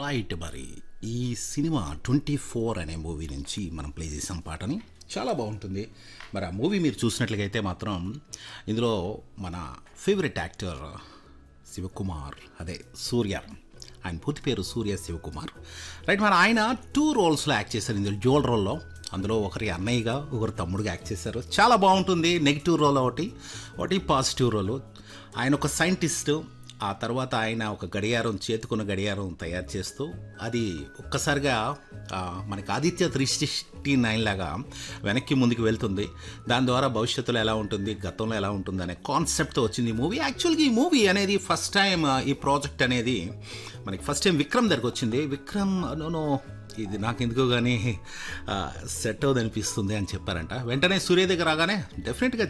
right మరి ఈ cinema twenty four అనే మూవీ నుంచి మనం ప్లే చేసాం పాటని చాలా బాగుంటుంది మరి ఆ మూవీ మీరు చూసినట్లయితే మాత్రం ఇందులో మన ఫేవరెట్ యాక్టర్ శివకుమార్ అదే సూర్య ఆయన పూర్తి పేరు సూర్య శివకుమార్ రైట్ మరి ఆయన టూ రోల్స్లో యాక్ట్ చేశారు ఇందులో జోల్ రోల్లో అందులో ఒకరి అన్నయ్యగా ఒకరు తమ్ముడుగా యాక్ట్ చేశారు చాలా బాగుంటుంది నెగిటివ్ రోల్ ఒకటి ఒకటి పాజిటివ్ రోల్ ఆయన ఒక సైంటిస్ట్ ఆ తర్వాత ఆయన ఒక గడియారం చేతుకున్న గడియారం తయారు చేస్తూ అది ఒక్కసారిగా ఆ, మనకి ఆదిత్య త్రీ సిక్స్టీ నైన్ లాగా వెనక్కి ముందుకు వెళ్తుంది దాని ద్వారా భవిష్యత్తులో ఎలా ఉంటుంది గతంలో ఎలా ఉంటుంది అనే కాన్సెప్ట్తో వచ్చింది ఈ మూవీ యాక్చువల్గా ఈ మూవీ అనేది ఫస్ట్ టైం ఈ ప్రాజెక్ట్ అనేది మనకి ఫస్ట్ టైం విక్రమ్ దగ్గరకు వచ్చింది విక్రమ్ నో ఇది నాకు ఎందుకో కానీ సెట్ అవుతుంది అనిపిస్తుంది అని చెప్పారంట వెంటనే సూర్య దగ్గర రాగానే డెఫినెట్గా